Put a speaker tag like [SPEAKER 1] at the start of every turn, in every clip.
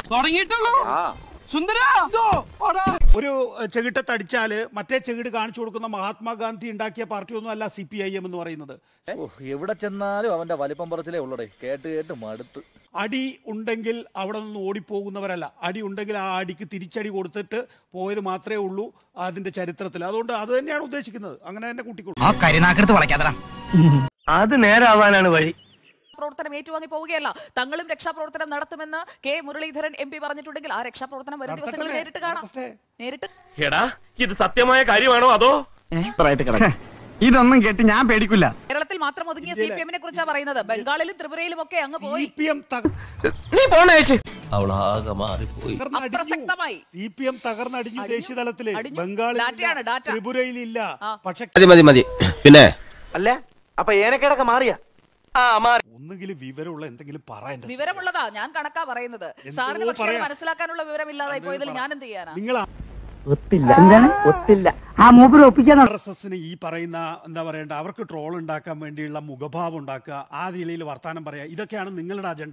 [SPEAKER 1] തുടങ്ങിയിട്ടുള്ളൂ സുന്ദര
[SPEAKER 2] ഒരു ചെകിട്ടത്തടിച്ചാല് മറ്റേ ചെകിട് കാണിച്ചു കൊടുക്കുന്ന മഹാത്മാഗാന്ധി ഉണ്ടാക്കിയ പാർട്ടിയൊന്നും അല്ല സി പി ഐ എം എന്ന് പറയുന്നത്
[SPEAKER 3] എവിടെ ചെന്നാലും അവന്റെ വലിപ്പം പറച്ചിലേ ഉള്ളടേ കേട്ട് കേട്ട് മടുത്ത്
[SPEAKER 2] അടി ഉണ്ടെങ്കിൽ അവിടെ നിന്ന് ഓടിപ്പോകുന്നവരല്ല അടി ഉണ്ടെങ്കിൽ ആ അടിക്ക് തിരിച്ചടി കൊടുത്തിട്ട് പോയത് മാത്രമേ ഉള്ളൂ അതിന്റെ ചരിത്രത്തിൽ അതുകൊണ്ട് അത് തന്നെയാണ് ഉദ്ദേശിക്കുന്നത് അങ്ങനെ തന്നെ കൂട്ടിക്കൊള്ളു
[SPEAKER 1] ആ കരിനാക്കെടുത്ത് വളയ്ക്കാതറ
[SPEAKER 4] അത് നേരാവാനാണ് വഴി
[SPEAKER 5] പ്രവർത്തനം ഏറ്റുവാങ്ങി പോവുകയല്ല തങ്ങളും രക്ഷാപ്രവർത്തനം നടത്തുമെന്ന് കെ മുരളീധരൻ എം പി പറഞ്ഞിട്ടുണ്ടെങ്കിൽ ആ രക്ഷാപ്രവർത്തനം വരും ദിവസങ്ങളിൽ
[SPEAKER 2] നടത്തട്ടെ,
[SPEAKER 5] നേരിട്ട് കാണാം
[SPEAKER 2] നടത്തട്ടെ.
[SPEAKER 5] നേരിട്ട്
[SPEAKER 4] എടാ ഇത് സത്യമായ കാര്യമാണോ അതോ
[SPEAKER 1] ഇതൊന്നും കേട്ട് ഞാൻ പേടിക്കില്ല
[SPEAKER 5] കേരളത്തിൽ മാത്രം ഒതുങ്ങിയ സി പി എമ്മിനെ കുറിച്ചാണ് പറയുന്നത് ബംഗാളിലും ത്രിപുരയിലും ഒക്കെ അങ്ങ്
[SPEAKER 2] സി
[SPEAKER 5] പോയി
[SPEAKER 2] പി എം
[SPEAKER 4] നീ പോണേച്ച്
[SPEAKER 5] അപ്രസക്തമായി.
[SPEAKER 2] സി പി എം തകർന്നടിഞ്ഞു
[SPEAKER 5] അടിഞ്ഞു.
[SPEAKER 2] ദേശീയ തലത്തില്
[SPEAKER 5] അടിഞ്ഞു.
[SPEAKER 2] ബംഗാളിൽ
[SPEAKER 5] ഡാറ്റയാണ്, ഡാറ്റ.
[SPEAKER 2] ത്രിപുരയിലില്ല
[SPEAKER 5] ആ.
[SPEAKER 2] പക്ഷെ
[SPEAKER 6] മതി മതി മതി പിന്നെ
[SPEAKER 4] അല്ല അപ്പൊ ഏനക്കേടൊക്കെ മാറിയ ആ മാറി
[SPEAKER 2] ഒന്നുകിലും വിവരമുള്ള എന്തെങ്കിലും പറ എന്റെ
[SPEAKER 5] വിവരമുള്ളതാ ഞാൻ കണക്കാ പറയുന്നത്
[SPEAKER 2] എന്തോ
[SPEAKER 5] സാറിന് പക്ഷേ അത്
[SPEAKER 2] പറയാം.
[SPEAKER 5] മനസ്സിലാക്കാനുള്ള വിവരം ഇല്ലാതായി പോയതിൽ
[SPEAKER 2] പറ.
[SPEAKER 5] ഞാൻ എന്ത് ചെയ്യാനാ
[SPEAKER 2] നിങ്ങൾ
[SPEAKER 7] ഒത്തില്ല എന്താണ് ഒത്തില്ല ആ മൂപ്പര് ഒപ്പിക്കാൻ
[SPEAKER 2] ആർ എസ് എസിന് ഈ പറയുന്ന എന്താ പറയണ്ട അവർക്ക് ട്രോൾ ഉണ്ടാക്കാൻ വേണ്ടിയുള്ള മുഖഭാവം ഉണ്ടാക്കുക ആ നിലയിൽ വർത്താനം പറയാ ഇതൊക്കെയാണ് നിങ്ങളുടെ അജണ്ട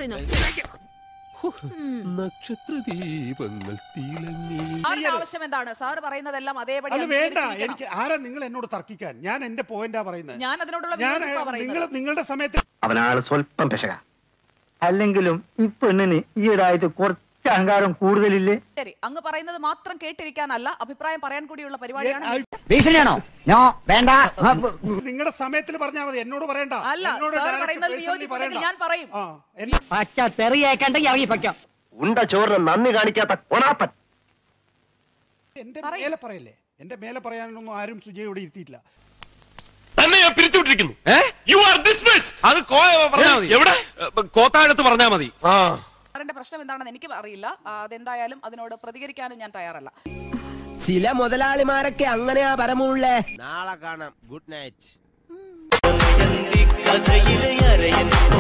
[SPEAKER 5] സാറിന്റെ ആവശ്യം എന്താണ് സാർ പറയുന്നതെല്ലാം അതേപടി
[SPEAKER 2] അത് വേണ്ട
[SPEAKER 5] അംഗീകരിച്ചിരിക്കണം.
[SPEAKER 2] എനിക്ക് ആരാ നിങ്ങൾ എന്നോട് തർക്കിക്കാൻ ഞാൻ എന്റെ പോയിന്റാ പറയുന്നത്
[SPEAKER 5] ഞാൻ അതിനോടുള്ള
[SPEAKER 2] ഞാൻ
[SPEAKER 5] വിയോജിപ്പാ
[SPEAKER 2] നിങ്ങൾ
[SPEAKER 5] പറയുന്നത്
[SPEAKER 2] നിങ്ങളുടെ സമയത്ത്
[SPEAKER 4] അവനാണ് സ്വല്പം പെശക
[SPEAKER 7] അല്ലെങ്കിലും ഈ പെണ്ണിന് ഈയിടായിട്ട് കുറച്ച് അഹങ്കാരം കൂടുതലില്ലേ
[SPEAKER 5] ശരി അങ്ങ് പറയുന്നത് മാത്രം കേട്ടിരിക്കാനല്ല അഭിപ്രായം പറയാൻ കൂടിയുള്ള പരിപാടിയാണ്
[SPEAKER 7] ഭീഷണിയാണോ നോ വേണ്ട
[SPEAKER 2] നിങ്ങളുടെ സമയത്തിൽ പറഞ്ഞാൽ മതി എന്നോട് പറയണ്ട
[SPEAKER 5] അല്ല
[SPEAKER 2] എന്നോട്
[SPEAKER 5] സാർ
[SPEAKER 2] direct
[SPEAKER 5] പറയുന്നത്
[SPEAKER 2] personally
[SPEAKER 5] വിയോജിപ്പുണ്ടെങ്കിൽ
[SPEAKER 2] പറയണ്ട.
[SPEAKER 5] ഞാൻ പറയും
[SPEAKER 2] ആ, എന്നെ-
[SPEAKER 7] പച്ച തെറിയേക്കണ്ടെങ്കിൽ ഇറങ്ങി പയ്ക്കാം
[SPEAKER 4] ഉണ്ട ചോറിന് നന്ദി കാണിക്കാത്ത കൊണാപ്പൻ
[SPEAKER 2] എന്റെ
[SPEAKER 5] പറയ്.
[SPEAKER 2] മേലെ പറയല്ലേ എന്റെ മേലെ പറയാനൊന്നും ആരും സുജയോട് ഇരുത്തിയിട്ടില്ല
[SPEAKER 8] തന്നെ ഞാൻ പിരിച്ചുവിട്ടിരിക്കുന്നു യു ആർ ഡിസ്മിസ്ഡ് അത് പറഞ്ഞാൽ മതി എവിടെ കോത്താഴത്ത് പറഞ്ഞാൽ മതി ആ
[SPEAKER 5] സാറിന്റെ പ്രശ്നം എന്താണെന്ന് എനിക്ക് അറിയില്ല ആ, അതെന്തായാലും അതിനോട് പ്രതികരിക്കാനും ഞാൻ തയ്യാറല്ല
[SPEAKER 6] ചില മുതലാളിമാരൊക്കെ അങ്ങനെയാ പരമുള്ളേ നാളെ കാണാം ഗുഡ് നൈറ്റ്